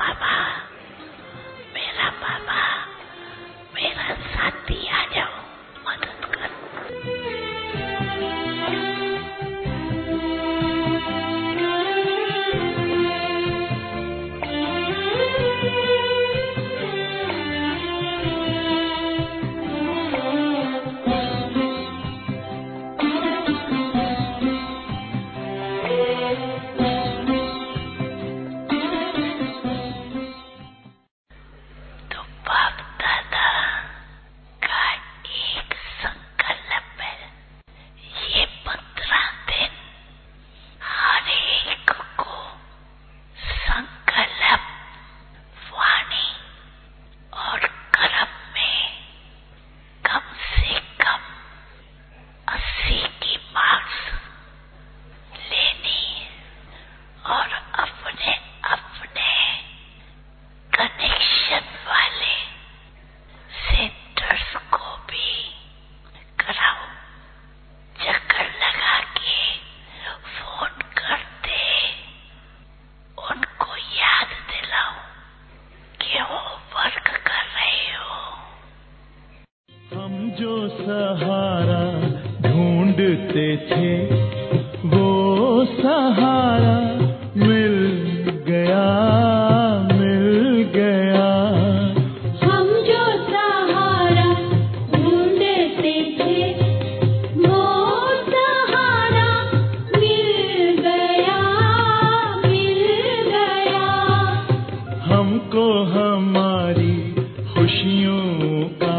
बाबा मेरा बाबा मेरा साथी आ जाओ मदद कर तो बाप दादा का एक संकल्प है ये पंद्रह दिन हर एक को संकल्प वाणी और कर्म में कम से कम अस्सी की मार्क्स लेनी और अपने अपने कनेक्शन वाले सेंटर्स को भी कराओ चक्कर लगा के फोन करते उनको याद दिलाओ कि वो वर्क कर रहे हो हम जो सहारा ढूंढते थे वो सहारा मिल गया मिल गया हम जो सहारा ढूंढते थे वो सहारा मिल गया मिल गया हमको हमारी खुशियों का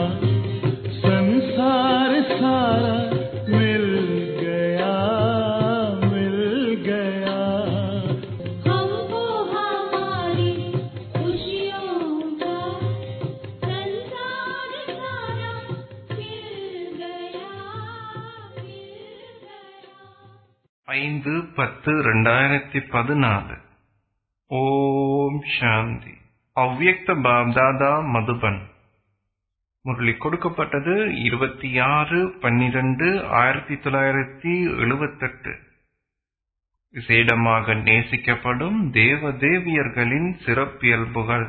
संसार सारा मिल गया मिल गया हमको हमारी खुशियों का संसार सारा मिल गया मिल गया ஐந்து பத்து ரெண்டாயிரத்தி பதினாலு ஓம் சாந்தி அவ்யக்த பாப்தாதா மதுபன் முரளி கொடுக்கப்பட்டது இருபத்தி ஆறு பன்னிரண்டு ஆயிரத்தி தொள்ளாயிரத்தி எழுபத்தெட்டு விசேடமாக நேசிக்கப்படும் தேவ தேவியர்களின் சிறப்பியல்புகள்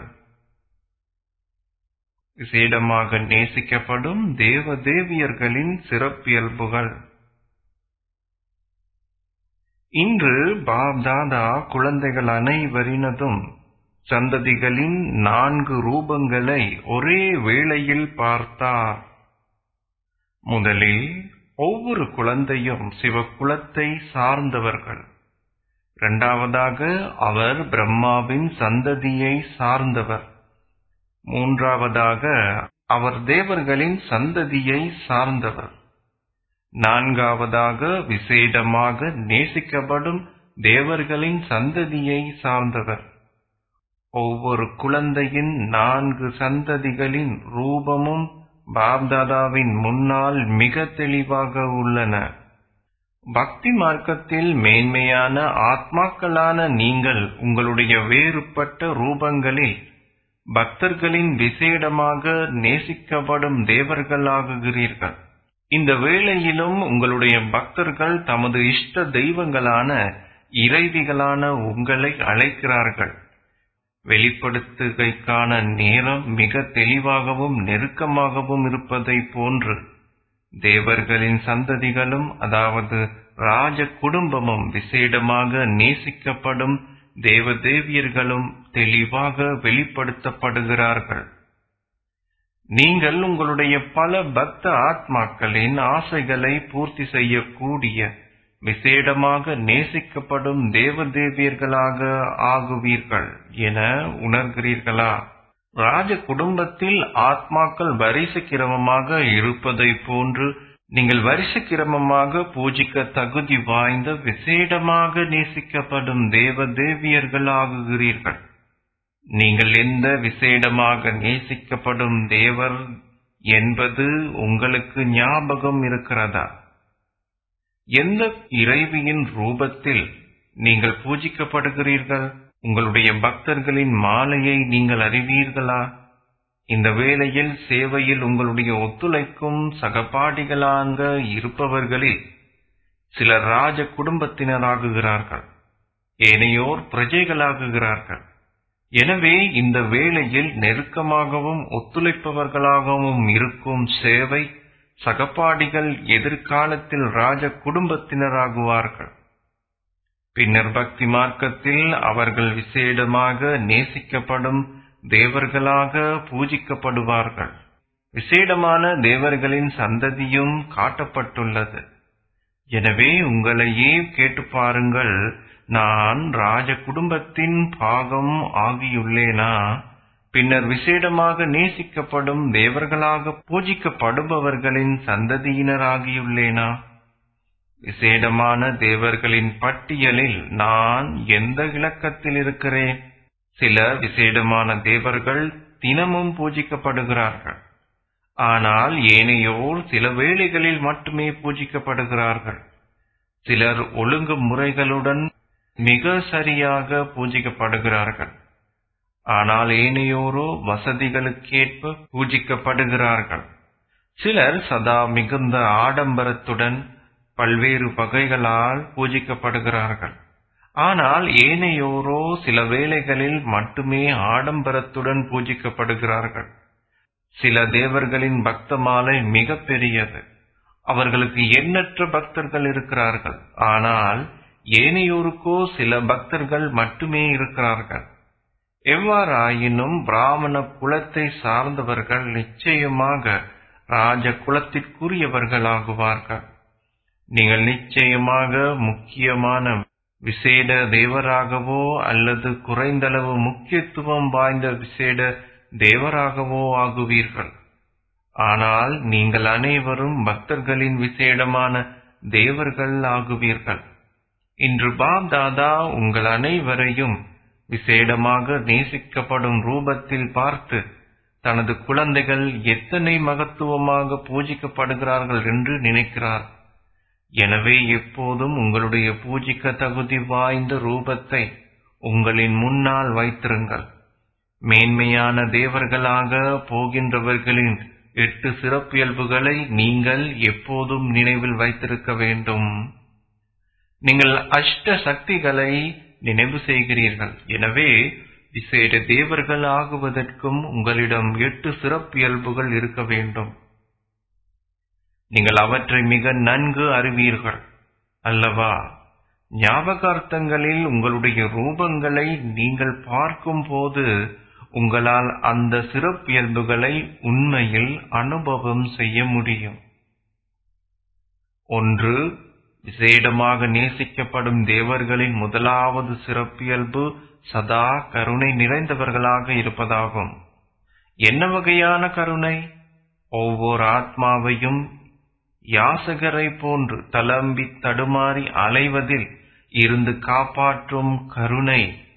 விசேடமாக நேசிக்கப்படும் தேவ தேவியர்களின் சிறப்பியல்புகள் இன்று பாப்தாதா குழந்தைகள் அனைவரினதும் சந்ததிகளின் நான்கு ரூபங்களை ஒரே வேளையில் பார்த்தார் முதலில் ஒவ்வொரு குழந்தையும் சிவகுலத்தை சார்ந்தவர்கள் இரண்டாவதாக அவர் பிரம்மாவின் சந்ததியை சார்ந்தவர் மூன்றாவதாக அவர் தேவர்களின் சந்ததியை சார்ந்தவர் நான்காவதாக விசேடமாக நேசிக்கப்படும் தேவர்களின் சந்ததியை சார்ந்தவர் ஒவ்வொரு குழந்தையின் நான்கு சந்ததிகளின் ரூபமும் பாப்தாதாவின் முன்னால் மிக தெளிவாக உள்ளன பக்தி மார்க்கத்தில் மேன்மையான ஆத்மாக்களான நீங்கள் உங்களுடைய வேறுபட்ட ரூபங்களில் பக்தர்களின் விசேடமாக நேசிக்கப்படும் தேவர்களாகுகிறீர்கள் இந்த வேளையிலும் உங்களுடைய பக்தர்கள் தமது இஷ்ட தெய்வங்களான இறைவிகளான உங்களை அழைக்கிறார்கள் வெளிப்படுத்துகைக்கான நேரம் மிக தெளிவாகவும் நெருக்கமாகவும் இருப்பதை போன்று தேவர்களின் சந்ததிகளும் அதாவது ராஜ குடும்பமும் விசேடமாக நேசிக்கப்படும் தேவதேவியர்களும் தெளிவாக வெளிப்படுத்தப்படுகிறார்கள் நீங்கள் உங்களுடைய பல பக்த ஆத்மாக்களின் ஆசைகளை பூர்த்தி செய்யக்கூடிய விசேடமாக நேசிக்கப்படும் தேவதேவியர்களாக ஆகுவீர்கள் என உணர்கிறீர்களா ராஜ குடும்பத்தில் ஆத்மாக்கள் வரிசை கிரமமாக இருப்பதை போன்று நீங்கள் வரிசை கிரமமாக பூஜிக்க தகுதி வாய்ந்த விசேடமாக நேசிக்கப்படும் தேவ தேவியர்களாகுகிறீர்கள் நீங்கள் எந்த விசேடமாக நேசிக்கப்படும் தேவர் என்பது உங்களுக்கு ஞாபகம் இருக்கிறதா எந்த இறைவியின் ரூபத்தில் நீங்கள் பூஜிக்கப்படுகிறீர்கள் உங்களுடைய பக்தர்களின் மாலையை நீங்கள் அறிவீர்களா இந்த வேளையில் சேவையில் உங்களுடைய ஒத்துழைக்கும் சகபாடிகளாக இருப்பவர்களில் சிலர் ராஜ குடும்பத்தினராகுகிறார்கள் ஏனையோர் பிரஜைகளாகுகிறார்கள் எனவே இந்த வேளையில் நெருக்கமாகவும் ஒத்துழைப்பவர்களாகவும் இருக்கும் சேவை சகபாடிகள் எதிர்காலத்தில் ராஜ குடும்பத்தினராகுவார்கள் பின்னர் பக்தி மார்க்கத்தில் அவர்கள் விசேடமாக நேசிக்கப்படும் தேவர்களாக பூஜிக்கப்படுவார்கள் விசேடமான தேவர்களின் சந்ததியும் காட்டப்பட்டுள்ளது எனவே உங்களையே கேட்டு பாருங்கள் நான் ராஜ குடும்பத்தின் பாகம் ஆகியுள்ளேனா பின்னர் விசேடமாக நேசிக்கப்படும் தேவர்களாக பூஜிக்கப்படுபவர்களின் சந்ததியினராகியுள்ளேனா விசேடமான தேவர்களின் பட்டியலில் நான் எந்த இலக்கத்தில் இருக்கிறேன் சில விசேடமான தேவர்கள் தினமும் பூஜிக்கப்படுகிறார்கள் ஆனால் ஏனையோர் சில வேளைகளில் மட்டுமே பூஜிக்கப்படுகிறார்கள் சிலர் ஒழுங்கு முறைகளுடன் மிக சரியாக பூஜிக்கப்படுகிறார்கள் ஆனால் ஏனையோரோ வசதிகளுக்கேற்ப பூஜிக்கப்படுகிறார்கள் சிலர் சதா மிகுந்த ஆடம்பரத்துடன் பல்வேறு வகைகளால் பூஜிக்கப்படுகிறார்கள் ஆனால் ஏனையோரோ சில வேளைகளில் மட்டுமே ஆடம்பரத்துடன் பூஜிக்கப்படுகிறார்கள் சில தேவர்களின் பக்த மாலை மிக பெரியது அவர்களுக்கு எண்ணற்ற பக்தர்கள் இருக்கிறார்கள் ஆனால் ஏனையோருக்கோ சில பக்தர்கள் மட்டுமே இருக்கிறார்கள் எவ்வாறாயினும் பிராமண குலத்தை சார்ந்தவர்கள் நிச்சயமாக ராஜ குலத்திற்குரியவர்களாகுவார்கள் நீங்கள் நிச்சயமாக முக்கியமான விசேட தேவராகவோ அல்லது குறைந்தளவு முக்கியத்துவம் வாய்ந்த விசேட தேவராகவோ ஆகுவீர்கள் ஆனால் நீங்கள் அனைவரும் பக்தர்களின் விசேடமான தேவர்கள் ஆகுவீர்கள் இன்று பாப் தாதா உங்கள் அனைவரையும் விசேடமாக நேசிக்கப்படும் ரூபத்தில் பார்த்து தனது குழந்தைகள் எத்தனை மகத்துவமாக பூஜிக்கப்படுகிறார்கள் என்று நினைக்கிறார் எனவே எப்போதும் உங்களுடைய பூஜிக்க தகுதி வாய்ந்த ரூபத்தை உங்களின் முன்னால் வைத்திருங்கள் மேன்மையான தேவர்களாக போகின்றவர்களின் எட்டு சிறப்பியல்புகளை நீங்கள் எப்போதும் நினைவில் வைத்திருக்க வேண்டும் நீங்கள் அஷ்ட சக்திகளை நினைவு செய்கிறீர்கள் எனவே விசேட தேவர்கள் ஆகுவதற்கும் உங்களிடம் எட்டு சிறப்பியல்புகள் இருக்க வேண்டும் நீங்கள் அவற்றை மிக நன்கு அறிவீர்கள் அல்லவா ஞாபகார்த்தங்களில் உங்களுடைய ரூபங்களை நீங்கள் பார்க்கும் போது உங்களால் அந்த சிறப்பியல்புகளை உண்மையில் அனுபவம் செய்ய முடியும் ஒன்று விசேடமாக நேசிக்கப்படும் தேவர்களின் முதலாவது சிறப்பியல்பு சதா கருணை நிறைந்தவர்களாக இருப்பதாகும் என்ன வகையான கருணை ஒவ்வொரு ஆத்மாவையும் யாசகரை போன்று தளம்பி தடுமாறி அலைவதில் இருந்து காப்பாற்றும் கருணை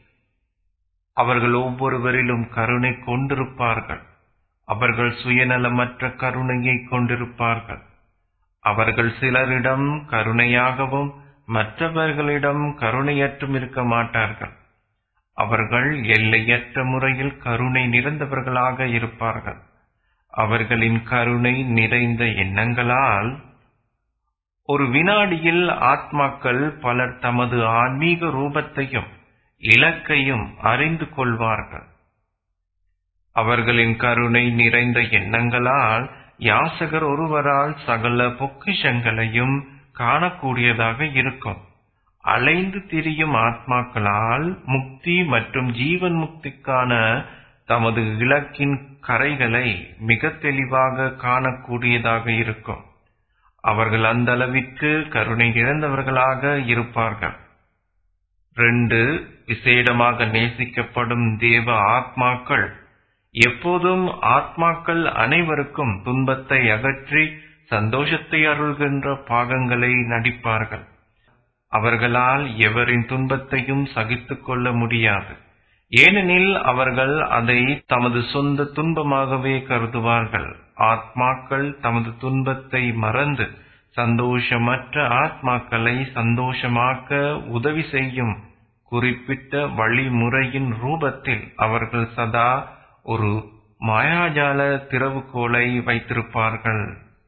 அவர்கள் ஒவ்வொருவரிலும் கருணை கொண்டிருப்பார்கள் அவர்கள் சுயநலமற்ற கருணையை கொண்டிருப்பார்கள் அவர்கள் சிலரிடம் கருணையாகவும் மற்றவர்களிடம் கருணையற்றும் இருக்க மாட்டார்கள் அவர்கள் எல்லையற்ற முறையில் கருணை நிறைந்தவர்களாக இருப்பார்கள் அவர்களின் கருணை நிறைந்த எண்ணங்களால் ஒரு வினாடியில் ஆத்மாக்கள் பலர் தமது ஆன்மீக ரூபத்தையும் இலக்கையும் அறிந்து கொள்வார்கள் அவர்களின் கருணை நிறைந்த எண்ணங்களால் யாசகர் ஒருவரால் சகல பொக்கிஷங்களையும் காணக்கூடியதாக இருக்கும் அலைந்து திரியும் ஆத்மாக்களால் முக்தி மற்றும் ஜீவன் முக்திக்கான தமது இலக்கின் கரைகளை மிக தெளிவாக காணக்கூடியதாக இருக்கும் அவர்கள் அந்த அளவிற்கு கருணை இழந்தவர்களாக இருப்பார்கள் ரெண்டு விசேடமாக நேசிக்கப்படும் தேவ ஆத்மாக்கள் எப்போதும் ஆத்மாக்கள் அனைவருக்கும் துன்பத்தை அகற்றி சந்தோஷத்தை அருள்கின்ற பாகங்களை நடிப்பார்கள் அவர்களால் எவரின் துன்பத்தையும் சகித்துக் கொள்ள முடியாது ஏனெனில் அவர்கள் அதை தமது சொந்த துன்பமாகவே கருதுவார்கள் ஆத்மாக்கள் தமது துன்பத்தை மறந்து சந்தோஷமற்ற ஆத்மாக்களை சந்தோஷமாக்க உதவி செய்யும் குறிப்பிட்ட வழிமுறையின் ரூபத்தில் அவர்கள் சதா ஒரு மாயாஜால திறவுகோலை வைத்திருப்பார்கள்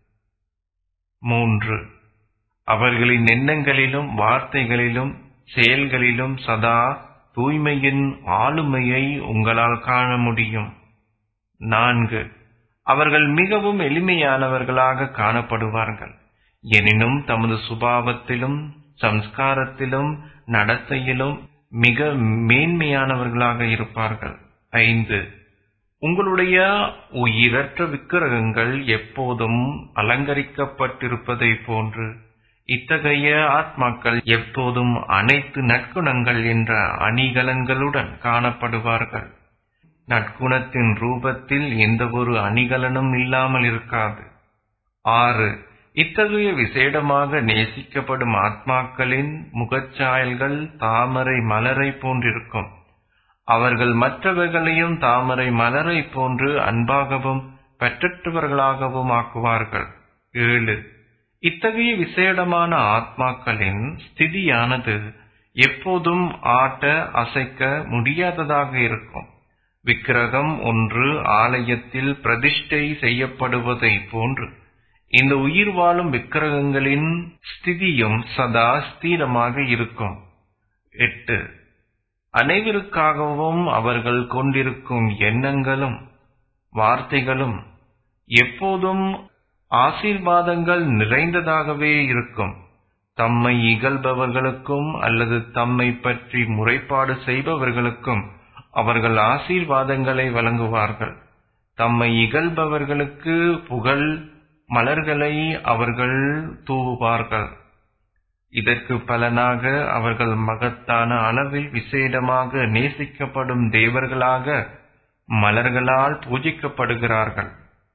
மூன்று அவர்களின் எண்ணங்களிலும் வார்த்தைகளிலும் செயல்களிலும் சதா தூய்மையின் ஆளுமையை உங்களால் காண முடியும் நான்கு அவர்கள் மிகவும் எளிமையானவர்களாக காணப்படுவார்கள் எனினும் தமது சுபாவத்திலும் சம்ஸ்காரத்திலும் நடத்தையிலும் மிக மேன்மையானவர்களாக இருப்பார்கள் ஐந்து உங்களுடைய உயிரற்ற விக்கிரகங்கள் எப்போதும் அலங்கரிக்கப்பட்டிருப்பதை போன்று இத்தகைய ஆத்மாக்கள் எப்போதும் அனைத்து நற்குணங்கள் என்ற அணிகலன்களுடன் காணப்படுவார்கள் நற்குணத்தின் ரூபத்தில் எந்த ஒரு அணிகலனும் இல்லாமல் இருக்காது ஆறு இத்தகைய விசேடமாக நேசிக்கப்படும் ஆத்மாக்களின் முகச்சாயல்கள் தாமரை மலரை போன்றிருக்கும் அவர்கள் மற்றவர்களையும் தாமரை மலரை போன்று அன்பாகவும் பெற்றற்றவர்களாகவும் ஆக்குவார்கள் ஏழு இத்தகைய விசேடமான ஆத்மாக்களின் ஸ்திதியானது எப்போதும் ஆட்ட அசைக்க முடியாததாக இருக்கும் விக்கிரகம் ஒன்று ஆலயத்தில் பிரதிஷ்டை செய்யப்படுவதை போன்று இந்த உயிர் வாழும் விக்கிரகங்களின் ஸ்திதியும் சதா ஸ்திரமாக இருக்கும் எட்டு அனைவருக்காகவும் அவர்கள் கொண்டிருக்கும் எண்ணங்களும் வார்த்தைகளும் எப்போதும் ஆசீர்வாதங்கள் நிறைந்ததாகவே இருக்கும் தம்மை இகழ்பவர்களுக்கும் அல்லது தம்மை பற்றி முறைப்பாடு செய்பவர்களுக்கும் அவர்கள் ஆசீர்வாதங்களை வழங்குவார்கள் தம்மை இகழ்பவர்களுக்கு புகழ் மலர்களை அவர்கள் தூவுவார்கள் இதற்கு பலனாக அவர்கள் மகத்தான அளவில் விசேடமாக நேசிக்கப்படும் தேவர்களாக மலர்களால் பூஜிக்கப்படுகிறார்கள்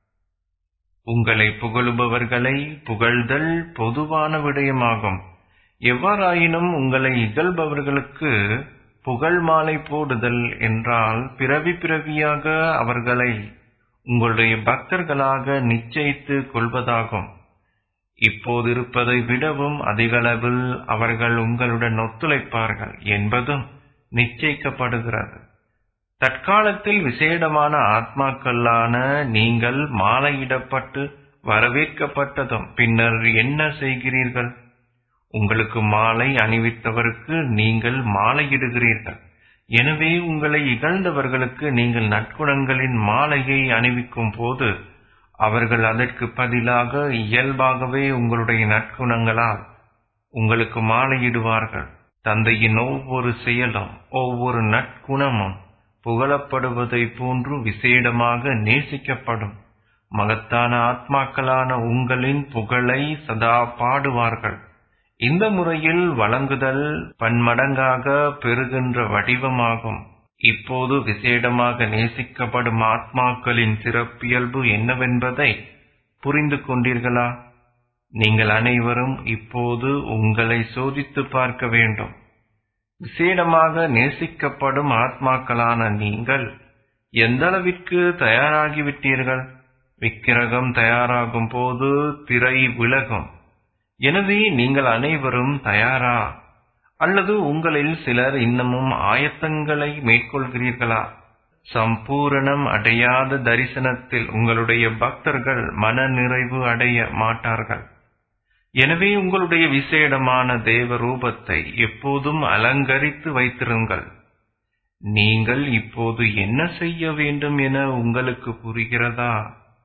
உங்களை புகழுபவர்களை புகழ்தல் பொதுவான விடயமாகும் எவ்வாறாயினும் உங்களை இகழ்பவர்களுக்கு புகழ் மாலை போடுதல் என்றால் பிறவி பிறவியாக அவர்களை உங்களுடைய பக்தர்களாக நிச்சயித்து கொள்வதாகும் இப்போது இருப்பதை விடவும் அதிகளவில் அவர்கள் உங்களுடன் ஒத்துழைப்பார்கள் என்பதும் நிச்சயிக்கப்படுகிறது தற்காலத்தில் விசேடமான ஆத்மாக்களான நீங்கள் மாலையிடப்பட்டு வரவேற்கப்பட்டதும் பின்னர் என்ன செய்கிறீர்கள் உங்களுக்கு மாலை அணிவித்தவருக்கு நீங்கள் மாலையிடுகிறீர்கள் எனவே உங்களை இகழ்ந்தவர்களுக்கு நீங்கள் நற்குணங்களின் மாலையை அணிவிக்கும் போது அவர்கள் அதற்கு பதிலாக இயல்பாகவே உங்களுடைய நற்குணங்களால் உங்களுக்கு மாலையிடுவார்கள் தந்தையின் ஒவ்வொரு செயலும் ஒவ்வொரு நற்குணமும் புகழப்படுவதை போன்று விசேடமாக நேசிக்கப்படும் மகத்தான ஆத்மாக்களான உங்களின் புகழை சதா பாடுவார்கள் இந்த முறையில் வழங்குதல் பன்மடங்காக பெறுகின்ற வடிவமாகும் இப்போது விசேடமாக நேசிக்கப்படும் ஆத்மாக்களின் சிறப்பியல்பு என்னவென்பதை புரிந்து கொண்டீர்களா நீங்கள் அனைவரும் இப்போது உங்களை சோதித்து பார்க்க வேண்டும் விசேடமாக நேசிக்கப்படும் ஆத்மாக்களான நீங்கள் எந்தளவிற்கு தயாராகிவிட்டீர்கள் விக்கிரகம் தயாராகும் போது திரை விலகும் எனவே நீங்கள் அனைவரும் தயாரா அல்லது உங்களில் சிலர் இன்னமும் ஆயத்தங்களை மேற்கொள்கிறீர்களா சம்பூரணம் அடையாத தரிசனத்தில் உங்களுடைய பக்தர்கள் மன நிறைவு அடைய மாட்டார்கள் எனவே உங்களுடைய விசேடமான தேவ ரூபத்தை எப்போதும் அலங்கரித்து வைத்திருங்கள் நீங்கள் இப்போது என்ன செய்ய வேண்டும் என உங்களுக்கு புரிகிறதா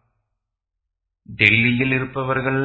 டெல்லியில் இருப்பவர்கள்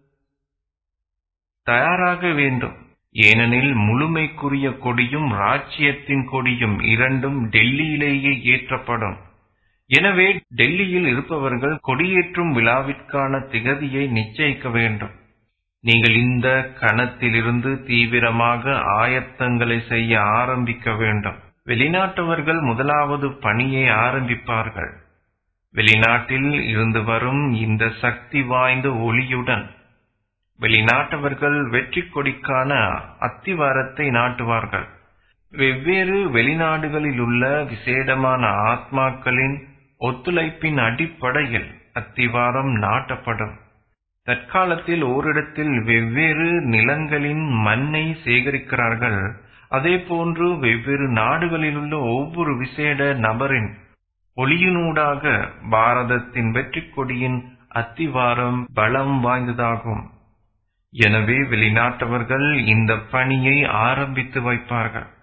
தயாராக வேண்டும் ஏனெனில் முழுமைக்குரிய கொடியும் ராஜ்யத்தின் கொடியும் இரண்டும் டெல்லியிலேயே ஏற்றப்படும் எனவே டெல்லியில் இருப்பவர்கள் கொடியேற்றும் விழாவிற்கான திகதியை நிச்சயிக்க வேண்டும் நீங்கள் இந்த கணத்திலிருந்து தீவிரமாக ஆயத்தங்களை செய்ய ஆரம்பிக்க வேண்டும் வெளிநாட்டவர்கள் முதலாவது பணியை ஆரம்பிப்பார்கள் வெளிநாட்டில் இருந்து வரும் இந்த சக்தி வாய்ந்த ஒளியுடன் வெளிநாட்டவர்கள் வெற்றி கொடிக்கான அத்திவாரத்தை நாட்டுவார்கள் வெவ்வேறு வெளிநாடுகளில் உள்ள விசேடமான ஆத்மாக்களின் ஒத்துழைப்பின் அடிப்படையில் அத்திவாரம் நாட்டப்படும் தற்காலத்தில் ஓரிடத்தில் வெவ்வேறு நிலங்களின் மண்ணை சேகரிக்கிறார்கள் அதேபோன்று வெவ்வேறு நாடுகளிலுள்ள ஒவ்வொரு விசேட நபரின் ஒளியினூடாக பாரதத்தின் வெற்றி கொடியின் அத்திவாரம் பலம் வாய்ந்ததாகும் எனவே வெளிநாட்டவர்கள் இந்த பணியை ஆரம்பித்து வைப்பார்கள்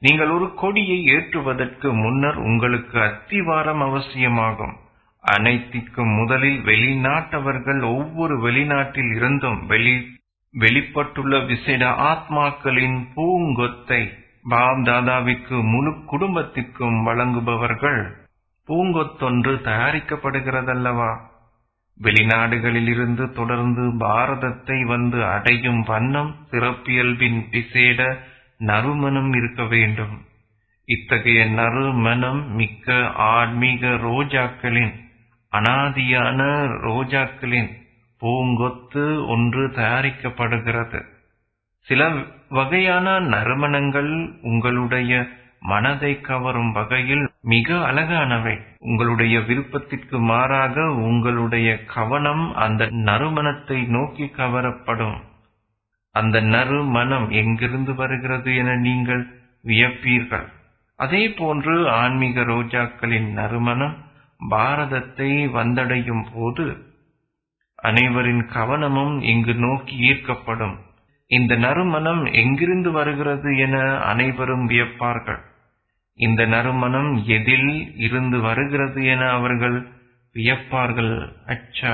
நீங்கள் ஒரு கொடியை ஏற்றுவதற்கு முன்னர் உங்களுக்கு அத்திவாரம் அவசியமாகும் அனைத்திற்கும் முதலில் வெளிநாட்டவர்கள் ஒவ்வொரு வெளிநாட்டில் இருந்தும் வெளி வெளிப்பட்டுள்ள விசேட ஆத்மாக்களின் பூங்கொத்தை பாப் தாதாவிற்கு முழு குடும்பத்திற்கும் வழங்குபவர்கள் பூங்கொத்தொன்று தயாரிக்கப்படுகிறதல்லவா வெளிநாடுகளிலிருந்து தொடர்ந்து பாரதத்தை வந்து அடையும் வண்ணம் சிறப்பியல்பின் விசேட நறுமணம் இருக்க வேண்டும் இத்தகைய நறுமணம் மிக்க ஆன்மீக ரோஜாக்களின் அனாதியான ரோஜாக்களின் பூங்கொத்து ஒன்று தயாரிக்கப்படுகிறது சில வகையான நறுமணங்கள் உங்களுடைய மனதை கவரும் வகையில் மிக அழகானவை உங்களுடைய விருப்பத்திற்கு மாறாக உங்களுடைய கவனம் அந்த நறுமணத்தை நோக்கி கவரப்படும் அந்த நறுமணம் எங்கிருந்து வருகிறது என நீங்கள் வியப்பீர்கள் அதே போன்று ஆன்மீக ரோஜாக்களின் நறுமணம் பாரதத்தை வந்தடையும் போது அனைவரின் கவனமும் இங்கு நோக்கி ஈர்க்கப்படும் இந்த நறுமணம் எங்கிருந்து வருகிறது என அனைவரும் வியப்பார்கள் இந்த நறுமணம் எதில் இருந்து வருகிறது என அவர்கள் வியப்பார்கள் அச்சா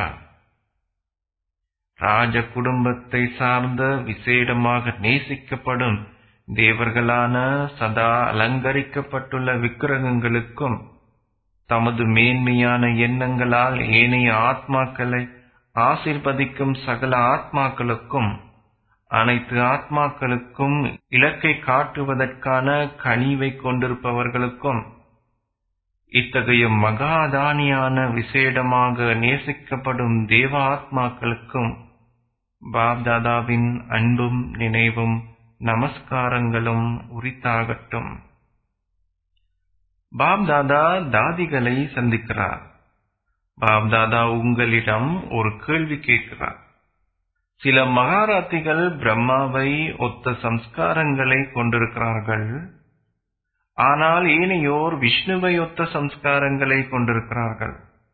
ராஜ குடும்பத்தை சார்ந்த விசேடமாக நேசிக்கப்படும் தேவர்களான சதா அலங்கரிக்கப்பட்டுள்ள விக்கிரகங்களுக்கும் தமது மேன்மையான எண்ணங்களால் ஏனைய ஆத்மாக்களை ஆசிர்வதிக்கும் சகல ஆத்மாக்களுக்கும் அனைத்து ஆத்மாக்களுக்கும் இலக்கை காட்டுவதற்கான கனிவை கொண்டிருப்பவர்களுக்கும் இத்தகைய மகாதானியான விசேடமாக நேசிக்கப்படும் தேவ ஆத்மாக்களுக்கும் பாப்தாதாவின் அன்பும் நினைவும் நமஸ்காரங்களும் உரித்தாகட்டும் பாப்தாதா தாதிகளை சந்திக்கிறார் பாப்தாதா உங்களிடம் ஒரு கேள்வி கேட்கிறார் சில மகாராத்திகள் பிரம்மாவை ஒத்த சம்ஸ்காரங்களை கொண்டிருக்கிறார்கள் ஆனால் ஏனையோர் விஷ்ணுவை ஒத்த சம்ஸ்காரங்களை கொண்டிருக்கிறார்கள்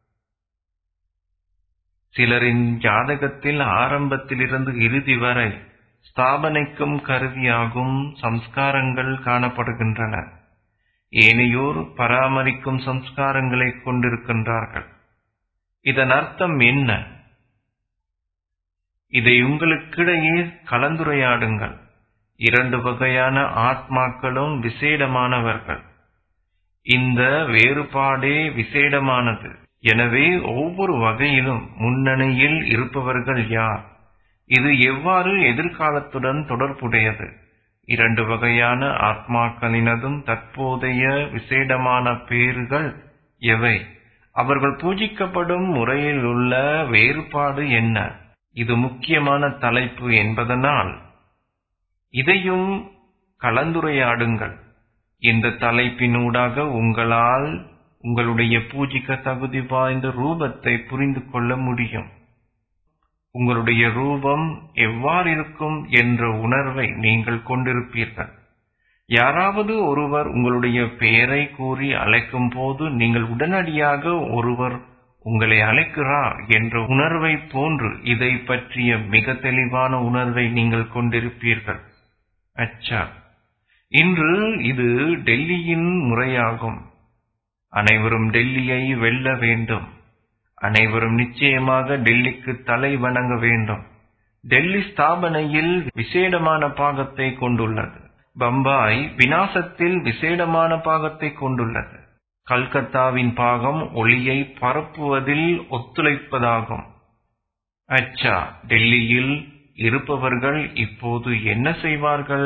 சிலரின் ஜாதகத்தில் ஆரம்பத்திலிருந்து இறுதி வரை ஸ்தாபனைக்கும் கருவியாகும் சம்ஸ்காரங்கள் காணப்படுகின்றன ஏனையோர் பராமரிக்கும் சம்ஸ்காரங்களை கொண்டிருக்கின்றார்கள் இதன் அர்த்தம் என்ன இதை உங்களுக்கிடையே கலந்துரையாடுங்கள் இரண்டு வகையான ஆத்மாக்களும் விசேடமானவர்கள் இந்த வேறுபாடே விசேடமானது எனவே ஒவ்வொரு வகையிலும் முன்னணியில் இருப்பவர்கள் யார் இது எவ்வாறு எதிர்காலத்துடன் தொடர்புடையது இரண்டு வகையான ஆத்மாக்களினதும் தற்போதைய விசேடமான பேறுகள் எவை அவர்கள் பூஜிக்கப்படும் முறையில் உள்ள வேறுபாடு என்ன இது முக்கியமான தலைப்பு என்பதனால் இதையும் கலந்துரையாடுங்கள் இந்த தலைப்பினூடாக உங்களால் உங்களுடைய பூஜிக்க தகுதி வாய்ந்த ரூபத்தை புரிந்து கொள்ள முடியும் உங்களுடைய ரூபம் எவ்வாறு இருக்கும் என்ற உணர்வை நீங்கள் கொண்டிருப்பீர்கள் யாராவது ஒருவர் உங்களுடைய பெயரை கூறி அழைக்கும் போது நீங்கள் உடனடியாக ஒருவர் உங்களை அழைக்கிறார் என்ற உணர்வை போன்று இதை பற்றிய மிக தெளிவான உணர்வை நீங்கள் கொண்டிருப்பீர்கள் அச்சா இன்று இது டெல்லியின் முறையாகும் அனைவரும் டெல்லியை வெல்ல வேண்டும் அனைவரும் நிச்சயமாக டெல்லிக்கு தலை வணங்க வேண்டும் டெல்லி ஸ்தாபனையில் விசேடமான பாகத்தை கொண்டுள்ளது பம்பாய் வினாசத்தில் விசேடமான பாகத்தை கொண்டுள்ளது கல்கத்தாவின் பாகம் ஒளியை பரப்புவதில் ஒத்துழைப்பதாகும் அச்சா டெல்லியில் இருப்பவர்கள் இப்போது என்ன செய்வார்கள்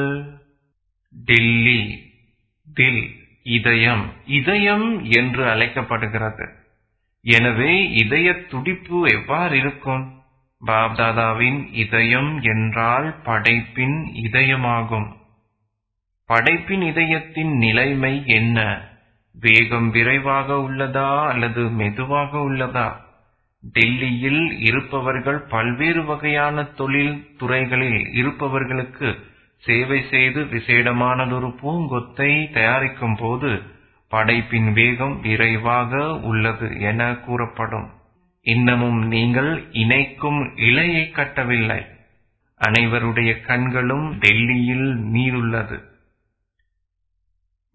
டெல்லி தில் இதயம் இதயம் என்று அழைக்கப்படுகிறது எனவே இதய துடிப்பு எவ்வாறு இருக்கும் பாப்தாதாவின் இதயம் என்றால் படைப்பின் இதயமாகும் படைப்பின் இதயத்தின் நிலைமை என்ன வேகம் விரைவாக உள்ளதா அல்லது மெதுவாக உள்ளதா டெல்லியில் இருப்பவர்கள் பல்வேறு வகையான தொழில் துறைகளில் இருப்பவர்களுக்கு சேவை செய்து விசேடமானதொரு பூங்கொத்தை தயாரிக்கும் போது படைப்பின் வேகம் விரைவாக உள்ளது என கூறப்படும் இன்னமும் நீங்கள் இணைக்கும் இலையை கட்டவில்லை அனைவருடைய கண்களும் டெல்லியில் மீதுள்ளது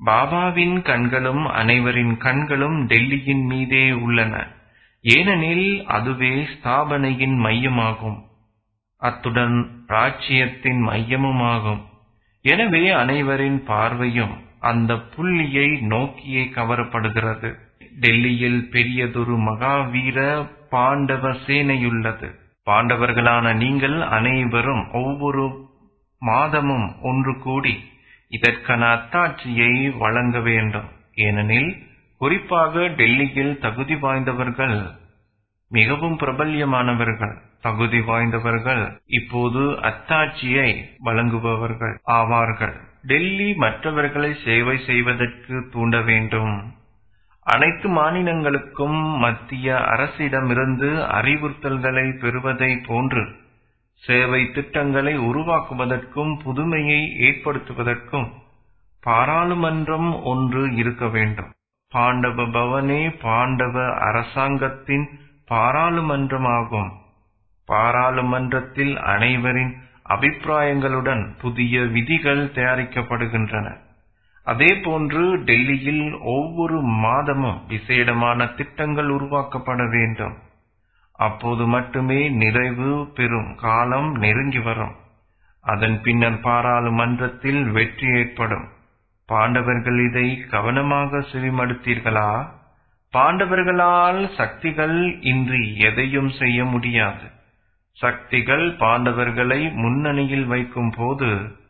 பாபாவின் கண்களும் அனைவரின் கண்களும் டெல்லியின் மீதே உள்ளன ஏனெனில் அதுவே ஸ்தாபனையின் மையமாகும் அத்துடன் ராஜ்யத்தின் மையமுமாகும் எனவே அனைவரின் பார்வையும் அந்த புள்ளியை நோக்கியே கவரப்படுகிறது டெல்லியில் பெரியதொரு மகாவீர பாண்டவ சேனையுள்ளது பாண்டவர்களான நீங்கள் அனைவரும் ஒவ்வொரு மாதமும் ஒன்று கூடி இதற்கான அத்தாட்சியை வழங்க வேண்டும் ஏனெனில் குறிப்பாக டெல்லியில் தகுதி வாய்ந்தவர்கள் மிகவும் பிரபல்யமானவர்கள் தகுதி வாய்ந்தவர்கள் இப்போது அத்தாட்சியை வழங்குபவர்கள் ஆவார்கள் டெல்லி மற்றவர்களை சேவை செய்வதற்கு தூண்ட வேண்டும் அனைத்து மாநிலங்களுக்கும் மத்திய அரசிடமிருந்து அறிவுறுத்தல்களை பெறுவதை போன்று சேவை திட்டங்களை உருவாக்குவதற்கும் புதுமையை ஏற்படுத்துவதற்கும் பாராளுமன்றம் ஒன்று இருக்க வேண்டும் பாண்டவ பவனே பாண்டவ அரசாங்கத்தின் பாராளுமன்றமாகும் பாராளுமன்றத்தில் அனைவரின் அபிப்பிராயங்களுடன் புதிய விதிகள் தயாரிக்கப்படுகின்றன அதேபோன்று டெல்லியில் ஒவ்வொரு மாதமும் விசேடமான திட்டங்கள் உருவாக்கப்பட வேண்டும் அப்போது மட்டுமே நிறைவு பெறும் காலம் நெருங்கி வரும் அதன் பின்னர் பாராளுமன்றத்தில் வெற்றி ஏற்படும் பாண்டவர்கள் இதை கவனமாக செவிமடுத்தீர்களா பாண்டவர்களால் சக்திகள் இன்றி எதையும் செய்ய முடியாது சக்திகள் பாண்டவர்களை முன்னணியில் வைக்கும் போது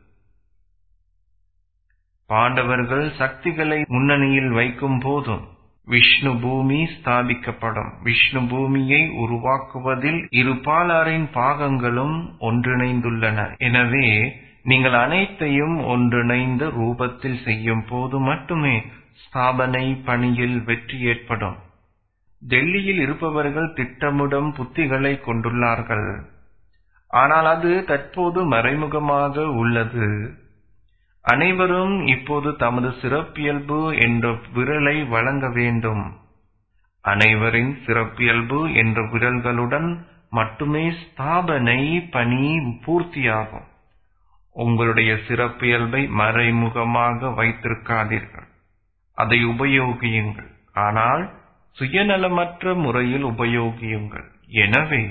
பாண்டவர்கள் சக்திகளை முன்னணியில் வைக்கும் போதும் விஷ்ணு பூமி ஸ்தாபிக்கப்படும் விஷ்ணு பூமியை உருவாக்குவதில் இரு பாலாரின் பாகங்களும் ஒன்றிணைந்துள்ளன எனவே நீங்கள் அனைத்தையும் ஒன்றிணைந்த ரூபத்தில் செய்யும் போது மட்டுமே ஸ்தாபனை பணியில் வெற்றி ஏற்படும் டெல்லியில் இருப்பவர்கள் திட்டமிடும் புத்திகளை கொண்டுள்ளார்கள் ஆனால் அது தற்போது மறைமுகமாக உள்ளது அனைவரும் இப்போது தமது சிறப்பியல்பு என்ற விரலை வழங்க வேண்டும் அனைவரின் சிறப்பியல்பு என்ற விரல்களுடன் மட்டுமே ஸ்தாபனை பணி பூர்த்தியாகும் உங்களுடைய சிறப்பியல்பை மறைமுகமாக வைத்திருக்காதீர்கள் அதை உபயோகியுங்கள் ஆனால் சுயநலமற்ற முறையில் உபயோகியுங்கள் எனவே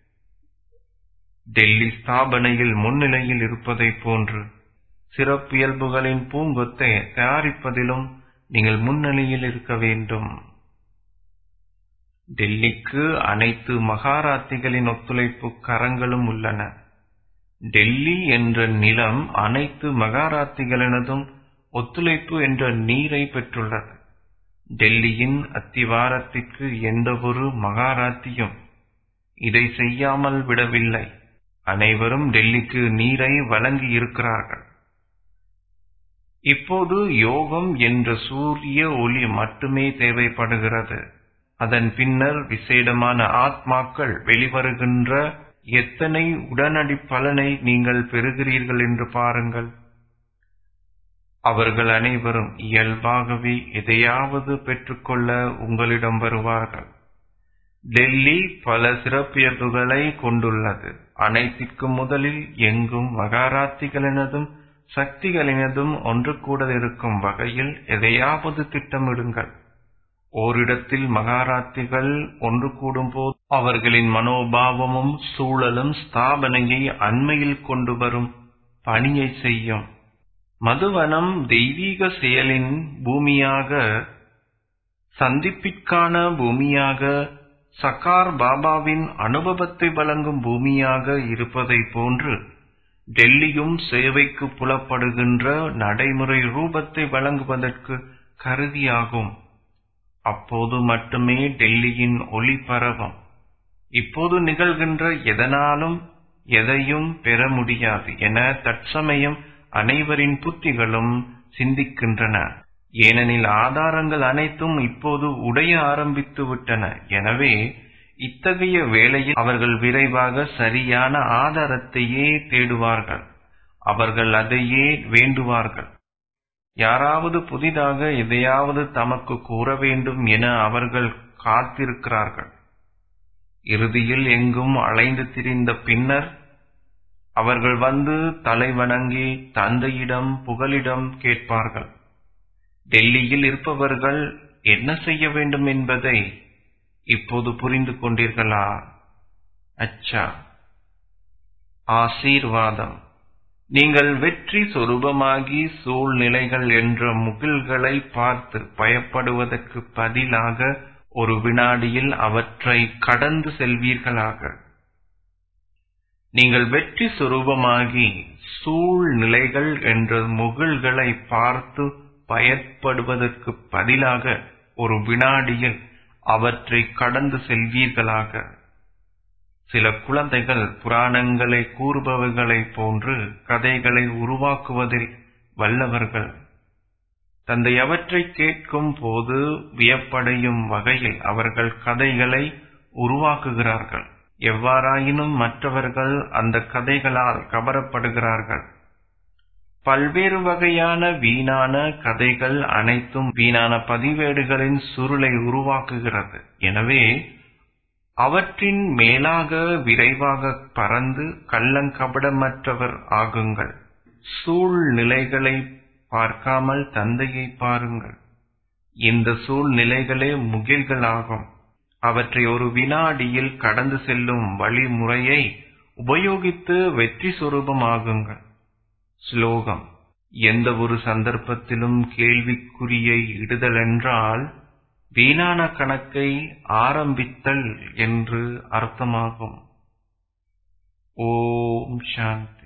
டெல்லி ஸ்தாபனையில் முன்னிலையில் இருப்பதைப் போன்று சிறப்பியல்புகளின் பூங்கொத்தை தயாரிப்பதிலும் நீங்கள் முன்னணியில் இருக்க வேண்டும் டெல்லிக்கு அனைத்து மகாராத்திகளின் ஒத்துழைப்பு கரங்களும் உள்ளன டெல்லி என்ற நிலம் அனைத்து மகாராத்திகளினதும் ஒத்துழைப்பு என்ற நீரை பெற்றுள்ளது டெல்லியின் அத்திவாரத்திற்கு எந்தவொரு மகாராத்தியும் இதை செய்யாமல் விடவில்லை அனைவரும் டெல்லிக்கு நீரை வழங்கி இருக்கிறார்கள் இப்போது யோகம் என்ற சூரிய ஒளி மட்டுமே தேவைப்படுகிறது அதன் பின்னர் விசேடமான ஆத்மாக்கள் வெளிவருகின்ற எத்தனை உடனடி பலனை நீங்கள் பெறுகிறீர்கள் என்று பாருங்கள் அவர்கள் அனைவரும் இயல்பாகவே எதையாவது பெற்றுக்கொள்ள உங்களிடம் வருவார்கள் டெல்லி பல சிறப்பியல்புகளை கொண்டுள்ளது அனைத்திற்கும் முதலில் எங்கும் மகாராத்திகளினதும் சக்திகளினதும் ஒன்று கூட இருக்கும் வகையில் எதையாவது திட்டமிடுங்கள் ஓரிடத்தில் மகாராத்திகள் ஒன்று கூடும்போது அவர்களின் மனோபாவமும் சூழலும் ஸ்தாபனையை அண்மையில் கொண்டு வரும் பணியை செய்யும் மதுவனம் தெய்வீக செயலின் பூமியாக சந்திப்பிற்கான பூமியாக சக்கார் பாபாவின் அனுபவத்தை வழங்கும் பூமியாக இருப்பதைப் போன்று டெல்லியும் சேவைக்கு புலப்படுகின்ற நடைமுறை ரூபத்தை வழங்குவதற்கு கருதியாகும் அப்போது மட்டுமே டெல்லியின் ஒளி பரவும் இப்போது நிகழ்கின்ற எதனாலும் எதையும் பெற முடியாது என தற்சமயம் அனைவரின் புத்திகளும் சிந்திக்கின்றன ஏனெனில் ஆதாரங்கள் அனைத்தும் இப்போது உடைய ஆரம்பித்து விட்டன எனவே இத்தகைய வேளையில் அவர்கள் விரைவாக சரியான ஆதாரத்தையே தேடுவார்கள் அவர்கள் அதையே வேண்டுவார்கள் யாராவது புதிதாக எதையாவது தமக்கு கூற வேண்டும் என அவர்கள் காத்திருக்கிறார்கள் இறுதியில் எங்கும் அலைந்து திரிந்த பின்னர் அவர்கள் வந்து தலை வணங்கி தந்தையிடம் புகலிடம் கேட்பார்கள் டெல்லியில் இருப்பவர்கள் என்ன செய்ய வேண்டும் என்பதை இப்போது புரிந்து கொண்டீர்களா அச்சா ஆசீர்வாதம் நீங்கள் வெற்றி சொரூபமாகி சூழ்நிலைகள் என்ற முகில்களை பார்த்து பயப்படுவதற்கு பதிலாக ஒரு வினாடியில் அவற்றை கடந்து செல்வீர்களாக நீங்கள் வெற்றி சொரூபமாகி சூழ்நிலைகள் என்ற முகில்களை பார்த்து பயப்படுவதற்கு பதிலாக ஒரு வினாடியில் அவற்றை கடந்து செல்வீர்களாக சில குழந்தைகள் புராணங்களை கூறுபவர்களைப் போன்று கதைகளை உருவாக்குவதில் வல்லவர்கள் தந்தை அவற்றை கேட்கும் போது வியப்படையும் வகையில் அவர்கள் கதைகளை உருவாக்குகிறார்கள் எவ்வாறாயினும் மற்றவர்கள் அந்த கதைகளால் கவரப்படுகிறார்கள் பல்வேறு வகையான வீணான கதைகள் அனைத்தும் வீணான பதிவேடுகளின் சுருளை உருவாக்குகிறது எனவே அவற்றின் மேலாக விரைவாக பறந்து கள்ளங்கபடமற்றவர் ஆகுங்கள் சூழ்நிலைகளை பார்க்காமல் தந்தையை பாருங்கள் இந்த சூழ்நிலைகளே முகில்களாகும் அவற்றை ஒரு வினாடியில் கடந்து செல்லும் வழிமுறையை உபயோகித்து வெற்றி சொரூபமாகுங்கள் ஸ்லோகம் எந்த ஒரு சந்தர்ப்பத்திலும் கேள்விக்குறியை இடுதல் என்றால் வீணான கணக்கை ஆரம்பித்தல் என்று அர்த்தமாகும் ஓம் சாந்தி